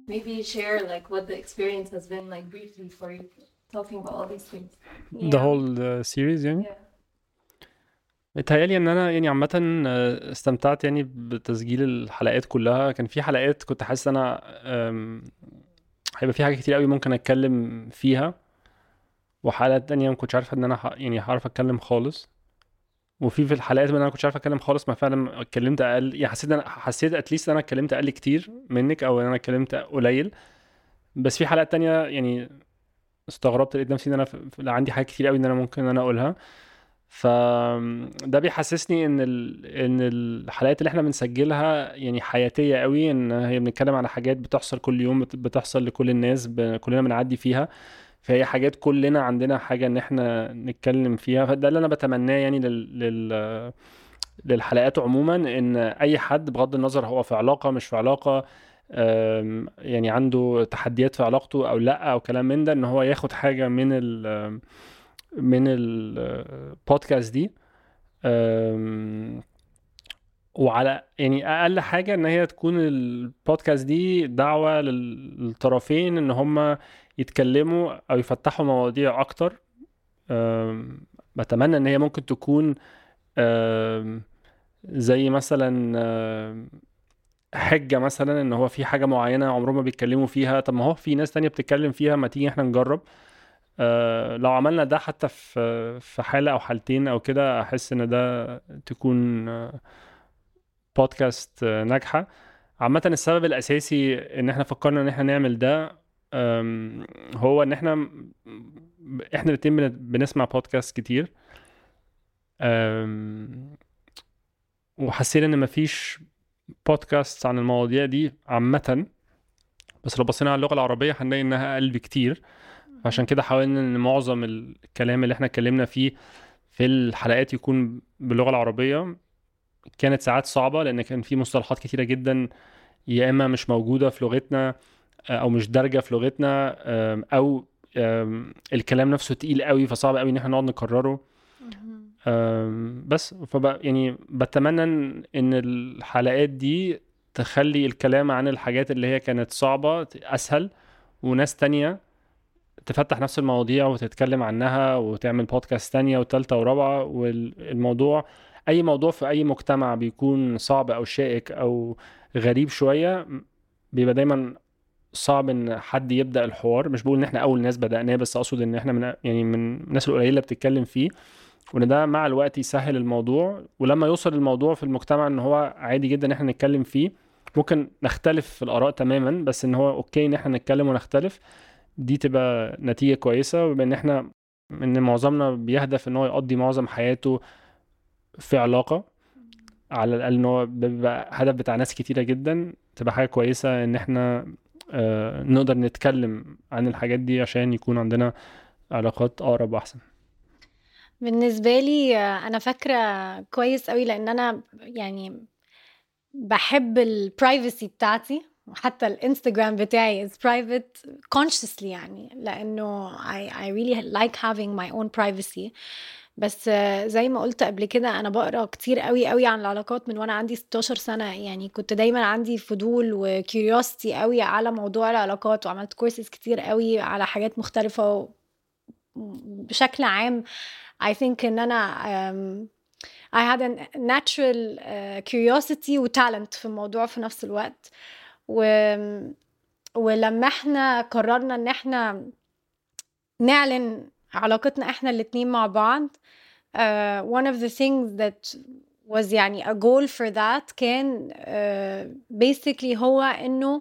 maybe share like what the experience has been like briefly for you talking about all these things. the whole uh, series يعني Yeah. متهيألي ان انا يعني عامة آه، استمتعت يعني بتسجيل الحلقات كلها كان في حلقات كنت حاسس ان انا آم، هيبقى في حاجات كتير قوي ممكن اتكلم فيها وحلقات تانية ما كنتش عارف ان انا ح- يعني هعرف اتكلم خالص وفي في الحلقات اللي انا ما كنتش عارف اتكلم خالص ما فعلا اتكلمت اقل يعني حسيت ان انا حسيت اتليست انا اتكلمت اقل كتير منك او ان انا اتكلمت قليل بس في حلقات تانية يعني استغربت لقيت نفسي ان انا في في- عندي حاجات كتير قوي ان انا ممكن ان انا اقولها فده بيحسسني ان ال... ان الحلقات اللي احنا بنسجلها يعني حياتيه قوي ان هي بنتكلم على حاجات بتحصل كل يوم بت- بتحصل لكل الناس ب... كلنا بنعدي فيها فهي حاجات كلنا عندنا حاجه ان احنا نتكلم فيها فده اللي انا بتمناه يعني لل... لل... للحلقات عموما ان اي حد بغض النظر هو في علاقه مش في علاقه أم، يعني عنده تحديات في علاقته او لا او كلام من ده ان هو ياخد حاجه من ال من البودكاست دي أم، وعلى يعني اقل حاجه ان هي تكون البودكاست دي دعوه لل- للطرفين ان هم يتكلموا او يفتحوا مواضيع اكتر أم، بتمنى ان هي ممكن تكون أم، زي مثلا أم، حجه مثلا ان هو في حاجه معينه عمرهم ما بيتكلموا فيها طب ما هو في ناس تانية بتتكلم فيها ما تيجي احنا نجرب آه، لو عملنا ده حتى في في حالة أو حالتين أو كده أحس إن ده تكون آه، بودكاست آه، ناجحة عامة السبب الأساسي إن إحنا فكرنا إن إحنا نعمل ده آم، هو إن إحنا إحنا الاتنين بن- بنسمع بودكاست كتير آم، وحسينا إن مفيش بودكاست عن المواضيع دي عامة بس لو بصينا على اللغة العربية هنلاقي إنها أقل بكتير عشان كده حاولنا ان معظم الكلام اللي احنا اتكلمنا فيه في الحلقات يكون باللغة العربية كانت ساعات صعبة لان كان في مصطلحات كتيرة جدا يا اما مش موجودة في لغتنا آه، او مش دارجة في لغتنا آم، او آم، الكلام نفسه تقيل قوي فصعب قوي ان احنا نقعد نكرره آم، بس فبقى يعني بتمنى ان إن الحلقات دي تخلي الكلام عن الحاجات اللي هي كانت صعبة اسهل وناس تانية تفتح نفس المواضيع وتتكلم عنها وتعمل بودكاست تانية وتالتة ورابعة والموضوع أي موضوع في أي مجتمع بيكون صعب أو شائك أو غريب شوية بيبقى دايما صعب إن حد يبدأ الحوار مش بقول إن إحنا أول ناس بدأناه بس أقصد إن إحنا من يعني من الناس القليلة اللي بتتكلم فيه وإن ده مع الوقت يسهل الموضوع ولما يوصل الموضوع في المجتمع إن هو عادي جدا إن إحنا نتكلم فيه ممكن نختلف في الآراء تماما بس إن هو أوكي إن إحنا نتكلم ونختلف دي تبقى نتيجة كويسة وبما ان احنا ان معظمنا بيهدف ان هو يقضي معظم حياته في علاقة على الاقل ان هو بيبقى هدف بتاع ناس كتيرة جدا تبقى حاجة كويسة ان احنا آه، نقدر نتكلم عن الحاجات دي عشان يكون عندنا علاقات اقرب واحسن بالنسبة لي آه، أنا فاكرة كويس قوي لأن أنا يعني بحب البرايفسي بتاعتي وحتى الانستجرام بتاعي is private consciously يعني لأنه I, I really like having my own privacy بس آه، زي ما قلت قبل كده أنا بقرأ كتير قوي قوي عن العلاقات من وأنا عندي 16 سنة يعني كنت دايما عندي فضول وكيوريوستي قوي على موضوع العلاقات وعملت كورسز كتير قوي على حاجات مختلفة و- بشكل عام I think ان انا um, I had a natural uh, curiosity و talent في الموضوع في نفس الوقت و ولما احنا قررنا ان احنا نعلن علاقتنا احنا الاتنين مع بعض uh, one of the things that was يعني a goal for that كان uh, basically هو انه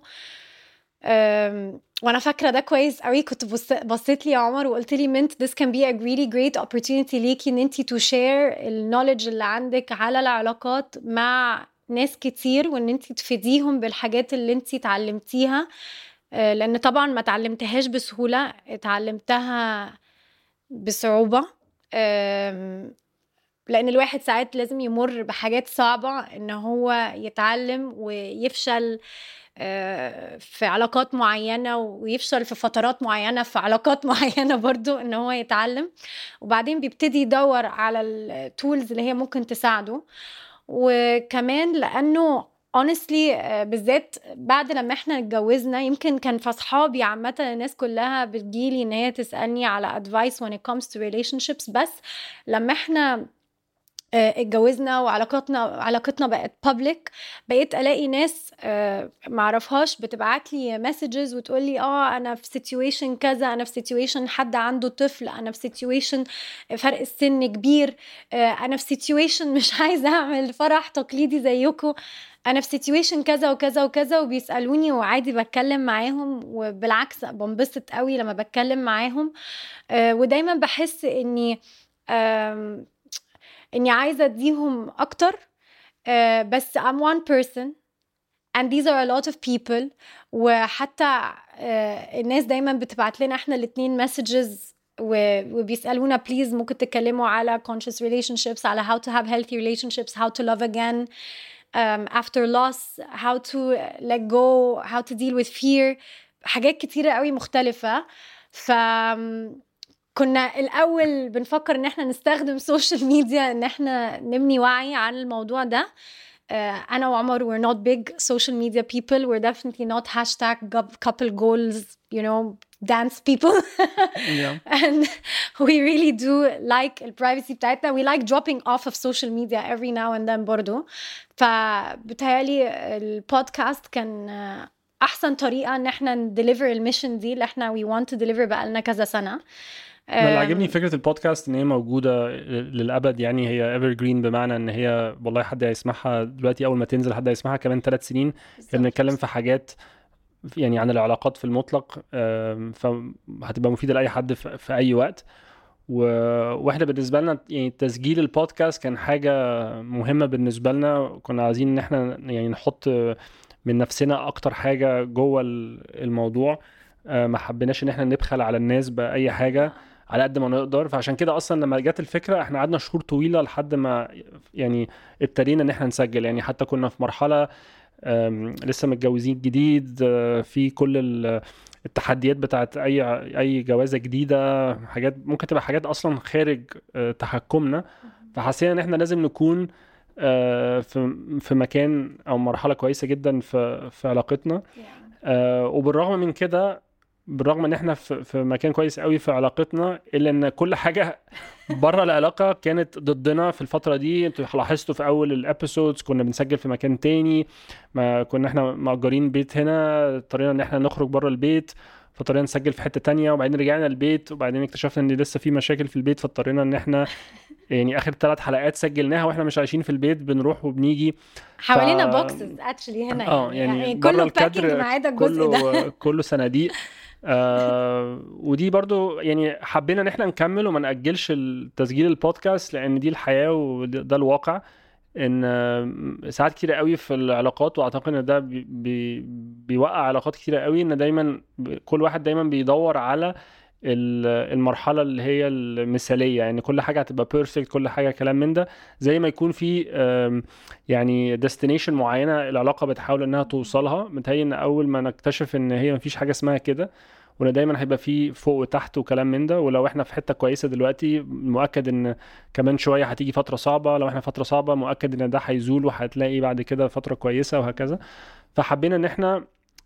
um, وانا فاكره ده كويس قوي كنت بص... بصيت لي يا عمر وقلت لي منت this can be a really great opportunity ليكي ان انت to share النولج اللي عندك على العلاقات مع ناس كتير وان انت تفيديهم بالحاجات اللي انت اتعلمتيها آه، لان طبعا ما اتعلمتهاش بسهوله اتعلمتها بصعوبه آم، لان الواحد ساعات لازم يمر بحاجات صعبه ان هو يتعلم ويفشل آه، في علاقات معينة ويفشل في فترات معينة في علاقات معينة برضو ان هو يتعلم وبعدين بيبتدي يدور على التولز اللي هي ممكن تساعده وكمان لانه honestly آه، بالذات بعد لما احنا اتجوزنا يمكن كان في اصحابي عامه الناس كلها بتجيلي ان هي تسالني على advice when it comes to relationships بس لما احنا آه، اتجوزنا وعلاقتنا علاقتنا بقت public بقيت الاقي ناس آه، معرفهاش بتبعت لي مسجز وتقول لي اه انا في situation كذا انا في situation حد عنده طفل انا في situation فرق السن كبير آه، انا في situation مش عايزه اعمل فرح تقليدي زيكم انا في situation كذا وكذا وكذا وبيسالوني وعادي بتكلم معاهم وبالعكس بنبسط قوي لما بتكلم معاهم ودايما بحس اني اني عايزه اديهم اكتر uh, بس I'm one person and these are a lot of people وحتى uh, الناس دايما بتبعت لنا احنا الاثنين messages وبيسالونا بليز ممكن تتكلموا على conscious relationships على how to have healthy relationships how to love again um, after loss how to let go how to deal with fear حاجات كتيرة قوي مختلفة ف كنا الاول بنفكر ان احنا نستخدم سوشيال ميديا ان احنا نبني وعي عن الموضوع ده uh, انا وعمر we're not big social media people we're definitely not hashtag couple goals you know dance people yeah. and we really do like البرايفسي بتاعتنا we like dropping off of social media every now and then برضو فبتهيألي البودكاست كان احسن طريقه ان احنا نديليفر الميشن دي اللي احنا we want to deliver بقالنا كذا سنه ما اللي عاجبني فكره البودكاست ان هي موجوده للابد يعني هي ايفر جرين بمعنى ان هي والله حد هيسمعها دلوقتي اول ما تنزل حد هيسمعها كمان ثلاث سنين بنتكلم في حاجات يعني عن العلاقات في المطلق فهتبقى مفيده لاي حد في اي وقت و... واحنا بالنسبه لنا يعني تسجيل البودكاست كان حاجه مهمه بالنسبه لنا كنا عايزين ان احنا يعني نحط من نفسنا اكتر حاجه جوه الموضوع آه، ما حبيناش ان احنا نبخل على الناس باي حاجه على قد ما نقدر فعشان كده اصلا لما جت الفكره احنا قعدنا شهور طويله لحد ما يعني ابتدينا ان احنا نسجل يعني حتى كنا في مرحله لسه متجوزين جديد آه، في كل التحديات بتاعت اي اي جوازه جديده حاجات ممكن تبقى حاجات اصلا خارج آه، تحكمنا فحسينا ان احنا لازم نكون في في مكان او مرحله كويسه جدا في في علاقتنا وبالرغم من كده بالرغم ان احنا في مكان كويس قوي في علاقتنا الا ان كل حاجه بره العلاقه كانت ضدنا في الفتره دي انتوا لاحظتوا في اول الابيسودز كنا بنسجل في مكان تاني ما كنا احنا مأجرين بيت هنا اضطرينا ان احنا نخرج بره البيت فاضطرينا نسجل في حته تانية وبعدين رجعنا البيت وبعدين اكتشفنا ان لسه في مشاكل في البيت فاضطرينا ان احنا يعني اخر ثلاث حلقات سجلناها واحنا مش عايشين في البيت بنروح وبنيجي حوالينا ف... بوكسز اكشلي هنا اه يعني, يعني كله الكادر كله كله صناديق آه ودي برضو يعني حبينا ان احنا نكمل وما ناجلش تسجيل البودكاست لان دي الحياه وده الواقع ان ساعات كتيرة قوي في العلاقات واعتقد ان ده بي بي بيوقع علاقات كتيرة قوي ان دايما كل واحد دايما بيدور على المرحله اللي هي المثاليه يعني كل حاجه هتبقى بيرفكت كل حاجه كلام من ده زي ما يكون في يعني ديستنيشن معينه العلاقه بتحاول انها توصلها متهيأ ان اول ما نكتشف ان هي مفيش حاجه اسمها كده وان دايما هيبقى في فوق وتحت وكلام من ده ولو احنا في حته كويسه دلوقتي مؤكد ان كمان شويه هتيجي فتره صعبه لو احنا فتره صعبه مؤكد ان ده هيزول وهتلاقي بعد كده فتره كويسه وهكذا فحبينا ان احنا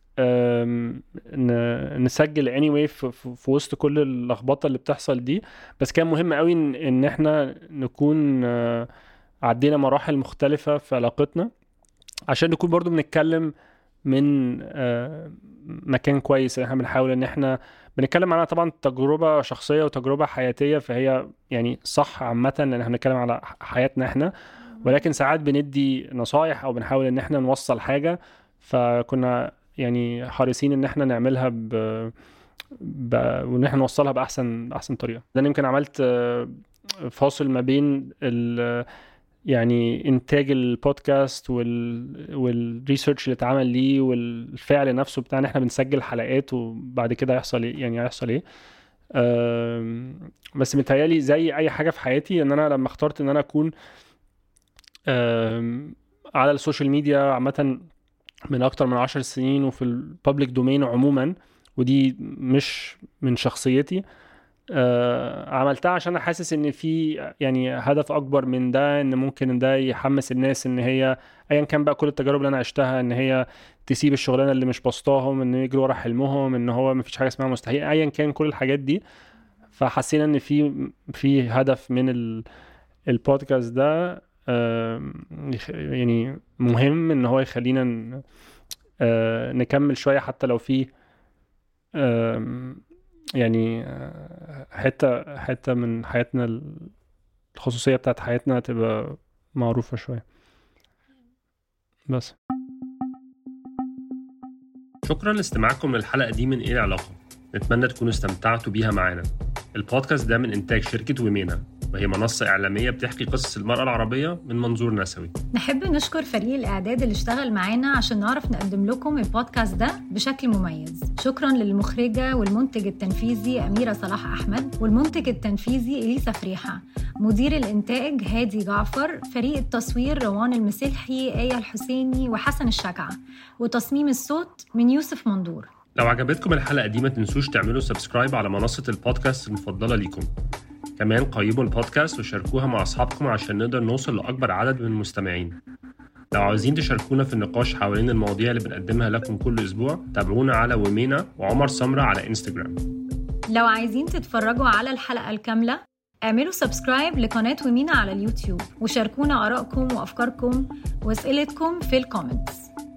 نسجل anyway في, في وسط كل اللخبطه اللي بتحصل دي بس كان مهم قوي ان, إن احنا نكون آه، عدينا مراحل مختلفه في علاقتنا عشان نكون برضو بنتكلم من آه، مكان كويس احنا بنحاول ان احنا بنتكلم عنها طبعا تجربه شخصيه وتجربه حياتيه فهي يعني صح عامه لان احنا بنتكلم على حياتنا احنا ولكن ساعات بندي نصايح او بنحاول ان احنا نوصل حاجه فكنا يعني حريصين ان احنا نعملها ب, ب... وان احنا نوصلها باحسن باحسن طريقه ده يمكن عملت آه، فاصل ما بين ال... يعني انتاج البودكاست وال والريسيرش اللي اتعمل ليه والفعل نفسه بتاع ان احنا بنسجل حلقات وبعد كده هيحصل ايه يعني هيحصل ايه بس متهيألي زي اي حاجه في حياتي ان انا لما اخترت ان انا اكون على السوشيال ميديا عامه من اكتر من عشر سنين وفي البابليك دومين عموما ودي مش من شخصيتي آه عملتها عشان انا حاسس ان في يعني هدف اكبر من ده ان ممكن ده يحمس الناس ان هي ايا كان بقى كل التجارب اللي انا عشتها ان هي تسيب الشغلانه اللي مش بسطاهم ان يجروا ورا حلمهم ان هو مفيش حاجه اسمها مستحيل ايا كان كل الحاجات دي فحسينا ان في في هدف من ال البودكاست ده آم، يخ- يعني مهم ان هو يخلينا ن- آه، نكمل شويه حتى لو في آم، يعني آه، حته حته من حياتنا الخصوصيه بتاعت حياتنا تبقى معروفه شويه بس شكرا لاستماعكم للحلقة دي من إيه العلاقة نتمنى تكونوا استمتعتوا بيها معانا البودكاست ده من إنتاج شركة ويمينا وهي منصة إعلامية بتحكي قصص المرأة العربية من منظور نسوي نحب نشكر فريق الإعداد اللي اشتغل معانا عشان نعرف نقدم لكم البودكاست ده بشكل مميز شكرا للمخرجة والمنتج التنفيذي أميرة صلاح أحمد والمنتج التنفيذي إليسا فريحة مدير الإنتاج هادي جعفر فريق التصوير روان المسلحي آية الحسيني وحسن الشجعة وتصميم الصوت من يوسف مندور لو عجبتكم الحلقة دي ما تنسوش تعملوا سبسكرايب على منصة البودكاست المفضلة ليكم كمان قيموا البودكاست وشاركوها مع أصحابكم عشان نقدر نوصل لأكبر عدد من المستمعين لو عاوزين تشاركونا في النقاش حوالين المواضيع اللي بنقدمها لكم كل أسبوع تابعونا على ومينا وعمر سمرة على إنستجرام لو عايزين تتفرجوا على الحلقة الكاملة اعملوا سبسكرايب لقناة ومينا على اليوتيوب وشاركونا آرائكم وأفكاركم وأسئلتكم في الكومنتس